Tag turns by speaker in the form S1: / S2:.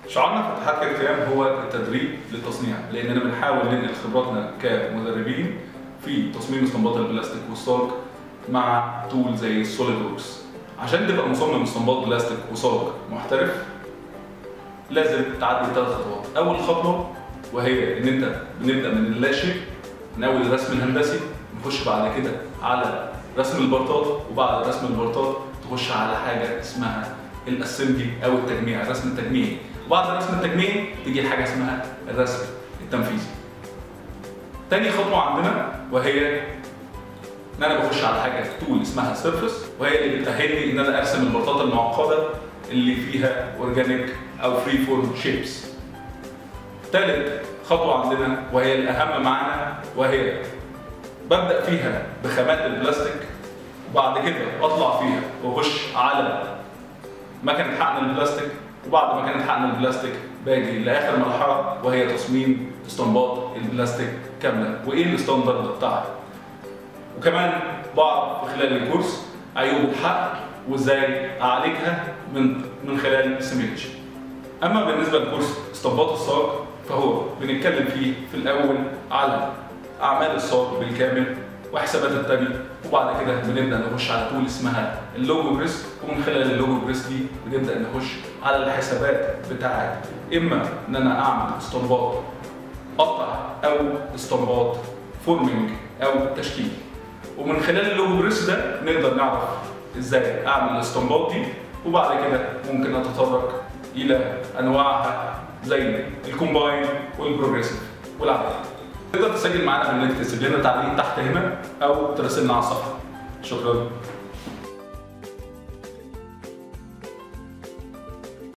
S1: شعارنا في اتحاد كالكيام هو التدريب للتصنيع لاننا بنحاول ننقل خبراتنا كمدربين في تصميم استنباط البلاستيك والصاج مع تول زي السوليد ووركس عشان تبقى مصمم استنباط بلاستيك وصاج محترف لازم تعدي ثلاث خطوات اول خطوه وهي ان انت بنبدا من اللا شيء من اول الرسم الهندسي نخش بعد كده على رسم البرطات وبعد رسم البرطات تخش على حاجه اسمها الاسمبلي او التجميع الرسم التجميعي وبعد الرسم التجميعي تيجي حاجه اسمها الرسم التنفيذي تاني خطوه عندنا وهي ان انا بخش على حاجه تول اسمها سيرفس وهي اللي بتاهلني ان انا ارسم البرطات المعقده اللي فيها اورجانيك او فري فورم شيبس ثالث خطوه عندنا وهي الاهم معانا وهي ببدا فيها بخامات البلاستيك وبعد كده اطلع فيها واخش على مكنه حقن البلاستيك وبعد مكنه حقن البلاستيك باجي لاخر مرحله وهي تصميم استنباط البلاستيك كامله وايه الستاندرد بتاعها وكمان بعرف في خلال الكورس عيوب الحقن وازاي اعالجها من من خلال السيميوليشن اما بالنسبه لكورس استنباط الصاج فهو بنتكلم فيه في الاول على اعمال الصاج بالكامل وحسابات التاني وبعد كده بنبدا نخش على تول اسمها اللوجو بريس ومن خلال اللوجو بريس دي بنبدا نخش على الحسابات بتاعت اما ان انا اعمل استنباط قطع او استنباط فورمينج او تشكيل ومن خلال اللوجو بريس ده نقدر نعرف ازاي اعمل الاستنباط دي وبعد كده ممكن اتطرق الى انواعها زي الكومباين والبروجريسيف والعدد تقدر تسجل معانا باللينك تسيب لنا تعليق تحت هنا او تراسلنا على الصفحه شكرا